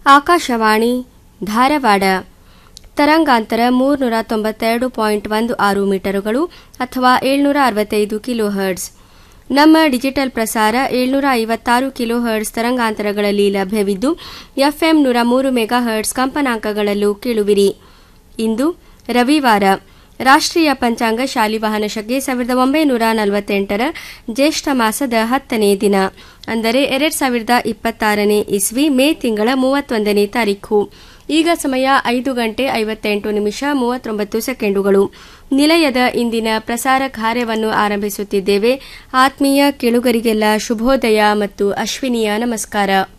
ಆಕಾಶವಾಣಿ ಧಾರವಾಡ ತರಂಗಾಂತರ ಮೂರ್ನೂರ ತೊಂಬತ್ತೆರಡು ಪಾಯಿಂಟ್ ಒಂದು ಆರು ಮೀಟರುಗಳು ಅಥವಾ ಏಳ್ನೂರ ಅರವತ್ತೈದು ಕಿಲೋ ಹರ್ಟ್ಸ್ ನಮ್ಮ ಡಿಜಿಟಲ್ ಪ್ರಸಾರ ಏಳ್ನೂರ ಐವತ್ತಾರು ಕಿಲೋ ಹರ್ಟ್ಸ್ ತರಂಗಾಂತರಗಳಲ್ಲಿ ಲಭ್ಯವಿದ್ದು ಎಫ್ಎಂ ನೂರ ಮೂರು ಮೆಗಾ ಹರ್ಟ್ಸ್ ಕಂಪನಾಂಕಗಳಲ್ಲೂ ಕೇಳುವಿರಿ ಇಂದು ರವಿವಾರ ರಾಷ್ಟ್ರೀಯ ಪಂಚಾಂಗ ಶಾಲಿವಾಹನ ಶಕೆ ಸಾವಿರದ ಒಂಬೈನೂರ ನಲವತ್ತೆಂಟರ ಜ್ಯೇಷ್ಠ ಮಾಸದ ಹತ್ತನೇ ದಿನ ಅಂದರೆ ಎರಡ್ ಸಾವಿರದ ಇಪ್ಪತ್ತಾರನೇ ಇಸ್ವಿ ಮೇ ತಿಂಗಳ ಮೂವತ್ತೊಂದನೇ ತಾರೀಖು ಈಗ ಸಮಯ ಐದು ಗಂಟೆ ಐವತ್ತೆಂಟು ನಿಮಿಷ ಮೂವತ್ತೊಂಬತ್ತು ಸೆಕೆಂಡುಗಳು ನಿಲಯದ ಇಂದಿನ ಪ್ರಸಾರ ಕಾರ್ಯವನ್ನು ಆರಂಭಿಸುತ್ತಿದ್ದೇವೆ ಆತ್ಮೀಯ ಕೆಳುಗರಿಗೆಲ್ಲ ಶುಭೋದಯ ಮತ್ತು ಅಶ್ವಿನಿಯ ನಮಸ್ಕಾರ